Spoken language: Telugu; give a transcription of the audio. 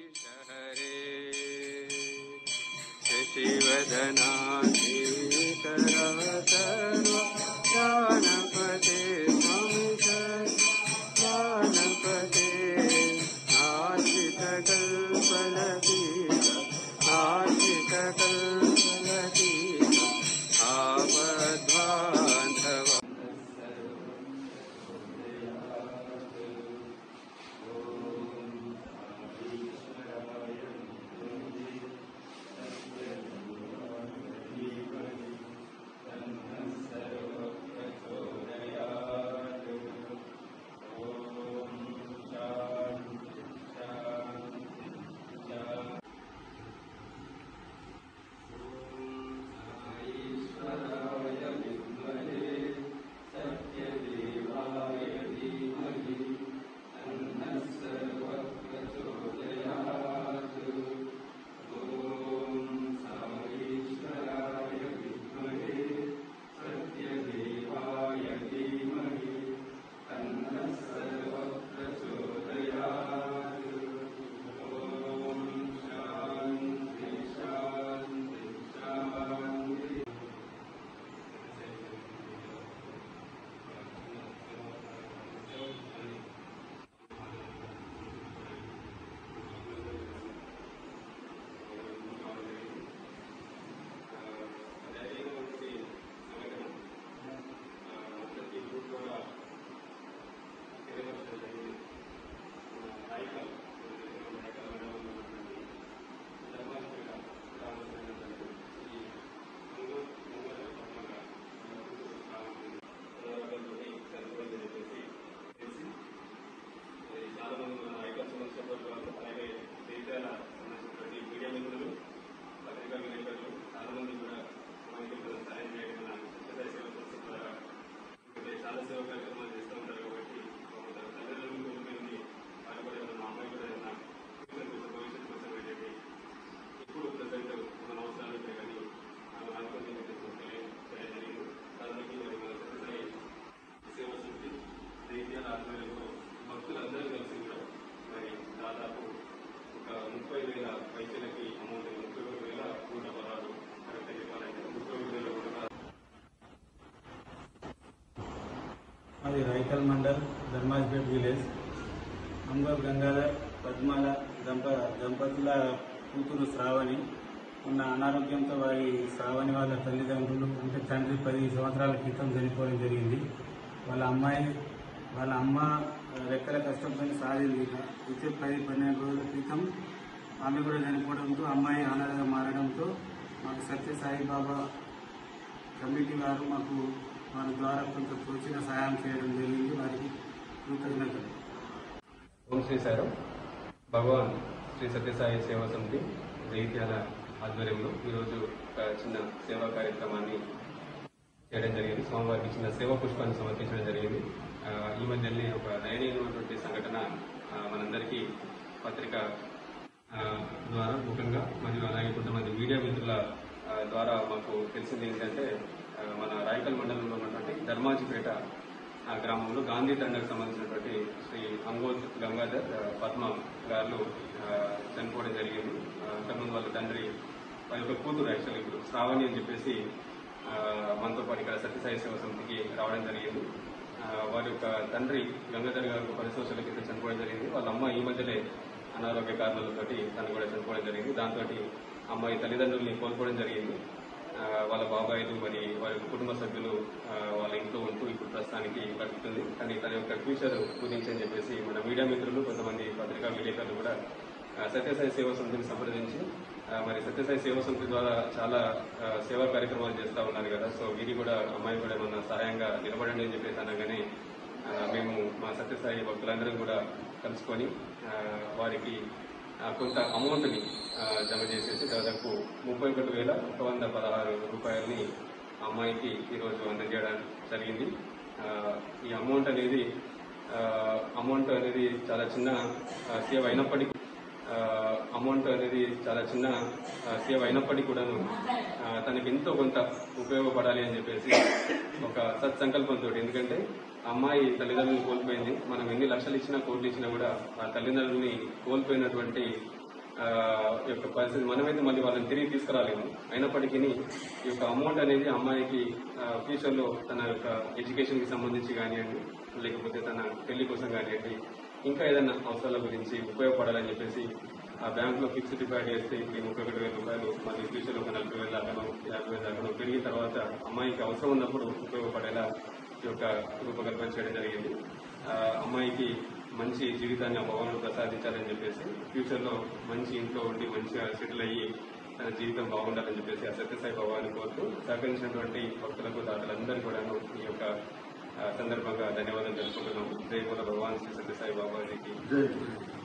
हरे शशिवदना श्रीकरा सर्व प्राणपते स्वामी प्राणपते आश्रितकल्पलतीत आश्रितकल्पलतीत आपद्बान्धव చాలా మంది మన ఐకాన్ సంబంధించిన వాళ్ళు అలాగే దేశాల సంబంధించినటువంటి మీడియా మిత్రులు పత్రికా విలేకరులు చాలా మంది కూడా మనకి ఇక్కడ సహాయం చేయడం మన సత్యసాయి సేవ సంస్థ ద్వారా ఇక్కడ చాలా సేవ కార్యక్రమాలు చేస్తూ ఉంటారు కాబట్టి ఒక తన తల్లిదండ్రులు కోల్పోయింది వారు కూడా ఏమన్నా మా అమ్మాయి కూడా ఏమన్నా ఫ్యూచర్ కోసం భవిష్యత్తు కోసం ఏంటంటే ఇప్పుడు ప్రజెంట్ మన అవసరాలు ఉంటాయి కానీ ఆమె అనుకుని తెలియజేయడం జరిగింది దానికి మరి మన సత్యసాయి సేవ సమితి దైత్యాల ఆధ్వర్యంలో భక్తులందరూ కలిసి కూడా మరి దాదాపు ఒక ముప్పై వేల పైసలకి అమౌంట్ ముప్పై ఒక వేల నూట పదహారు కరెక్ట్ చెప్పాలంటే ముప్పై ఒక వేల నూట పదహారు అది రైకల్ మండల్ ధర్మాజ్పేట్ విలేజ్ అంబర్ గంగాధర్ పద్మాల దంప దంపతుల కూతురు శ్రావణి ఉన్న అనారోగ్యంతో వారి శ్రావణి వాళ్ళ తల్లిదండ్రులు అంటే తండ్రి పది సంవత్సరాల క్రితం చనిపోవడం జరిగింది వాళ్ళ అమ్మాయి వాళ్ళ అమ్మ రెక్కల కష్టంతో సాధింది అయితే పది పన్నెండు రోజుల క్రితం ఆమె కూడా చనిపోవడంతో అమ్మాయి అనాథగా మారడంతో మాకు సత్య సాయిబాబా కమిటీ వారు మాకు వారి ద్వారా కొంత తోచిన సహాయం చేయడం జరిగింది వారికి కృతజ్ఞతలు ఓం శ్రీ సారం భగవాన్ శ్రీ సత్యసాయి సేవా సమితి జైత్యాల ఆధ్వర్యంలో ఈరోజు ఒక చిన్న సేవా కార్యక్రమాన్ని చేయడం జరిగింది స్వామివారికి చిన్న సేవా పుష్పాన్ని సమర్పించడం జరిగింది ఆ, ఈ మధ్యనే ఒక దయనీయమైనటువంటి సంఘటన ఆ, మనందరికీ పత్రిక ఆ, ద్వారా ముఖ్యంగా మరియు అలాగే కొంతమంది మీడియా మిత్రుల ఆ, ద్వారా మాకు తెలిసింది ఏంటంటే ఆ, మన రాయకల్ మండలంలో ఉన్నటువంటి ధర్మాజిపేట ఆ గ్రామంలో గాంధీ తండకు సంబంధించినటువంటి శ్రీ అంగోత్ గంగాధర్ ఆ, పద్మ గారు ఆ, చనిపోవడం జరిగింది ఆ, అంతకుముందు వాళ్ళ తండ్రి వాళ్ళ యొక్క కూతురు యాక్చువల్లీ ఇప్పుడు శ్రావణి అని చెప్పేసి ఆ, మనతో పాటు ఇక్కడ సత్యసాయి సేవ సమితికి రావడం జరిగింది ఆ, వారి యొక్క తండ్రి గంగాధర్ గారు పది సంవత్సరాల క్రితం చనిపోవడం జరిగింది వాళ్ళ అమ్మ ఈ మధ్యనే అనారోగ్య కారణాలతోటి తను కూడా చనిపోవడం జరిగింది దాంతో అమ్మాయి తల్లిదండ్రుల్ని కోల్పోవడం జరిగింది ఆ, వాళ్ళ బాబాయిలు మరి వారి యొక్క కుటుంబ సభ్యులు ఆ, వాళ్ళ ఇంట్లో ఉంటూ ఇప్పుడు ప్రస్తుతానికి బతుకుతుంది కానీ తన యొక్క ఫ్యూచర్ గురించి అని చెప్పేసి మన మీడియా మిత్రులు కొంతమంది పత్రికా విలేకరులు కూడా ఆ, సత్యసాయి సేవా సమితిని సంప్రదించి ఆ, మరి సత్యసాయి సేవా సమితి ద్వారా చాలా ఆ, సేవా కార్యక్రమాలు చేస్తూ ఉన్నారు కదా సో వీరి కూడా అమ్మాయి కూడా ఏమన్నా సహాయంగా నిలబడండి అని చెప్పేసి అనగానే ఆ, మేము మా సత్యసాయి భక్తులందరం కూడా కలుసుకొని ఆ, వారికి ఆ, కొంత అమౌంట్ని ఆ, జమ చేసేసి దాదాపు ముప్పై ఒకటి వేల ఒక వంద పదహారు రూపాయలని ఆ అమ్మాయికి ఈరోజు అందజేయడం జరిగింది ఆ, ఈ అమౌంట్ అనేది ఆ, అమౌంట్ అనేది చాలా చిన్న ఆ, సేవ అయినప్పటికీ ఆ, అమౌంట్ అనేది చాలా చిన్న ఆ, సేవ అయినప్పటికీ కూడాను ఆ, తనకి ఎంతో కొంత ఉపయోగపడాలి అని చెప్పేసి ఒక సత్సంకల్పంతో ఎందుకంటే అమ్మాయి తల్లిదండ్రులను కోల్పోయింది మనం ఎన్ని లక్షలు ఇచ్చినా కోట్లు ఇచ్చినా కూడా ఆ తల్లిదండ్రుల్ని కోల్పోయినటువంటి ఆ, యొక్క పరిస్థితి మనమైతే మళ్ళీ వాళ్ళని తిరిగి తీసుకురాలేము అయినప్పటికీ ఈ యొక్క అమౌంట్ అనేది అమ్మాయికి ఫ్యూచర్ లో తన యొక్క ఎడ్యుకేషన్ కి సంబంధించి కానివ్వండి లేకపోతే తన పెళ్లి కోసం కానివ్వండి ఇంకా ఏదైనా అవసరాల గురించి ఉపయోగపడాలని చెప్పేసి ఆ బ్యాంక్ లో ఫిక్స్డ్ డిపాజిట్ చేస్తే ఇప్పుడు ముప్పై ఒకటి వేల రూపాయలు మళ్ళీ ఫ్యూచర్ లో ఒక నలభై వేల దాకానో యాభై వేల దాకానో పెరిగిన తర్వాత అమ్మాయికి అవసరం ఉన్నప్పుడు ఉపయోగపడేలా ఈ యొక్క రూపకల్పన చేయడం జరిగింది ఆ, అమ్మాయికి మంచి జీవితాన్ని ఆ భగవానుడు ప్రసాదించాలని చెప్పేసి ఫ్యూచర్ లో మంచి ఇంట్లో ఉండి మంచిగా సెటిల్ అయ్యి తన జీవితం బాగుండాలని చెప్పేసి ఆ సత్యసాయి భగవాన్ని కోరుతూ సహకరించినటువంటి భక్తులకు దాతలందరూ కూడాను ఈ యొక్క ఆ, సందర్భంగా ధన్యవాదాలు తెలుపుకుంటున్నాము జై బోల భగవాన్ శ్రీ సత్యసాయి బాబాజీకి జై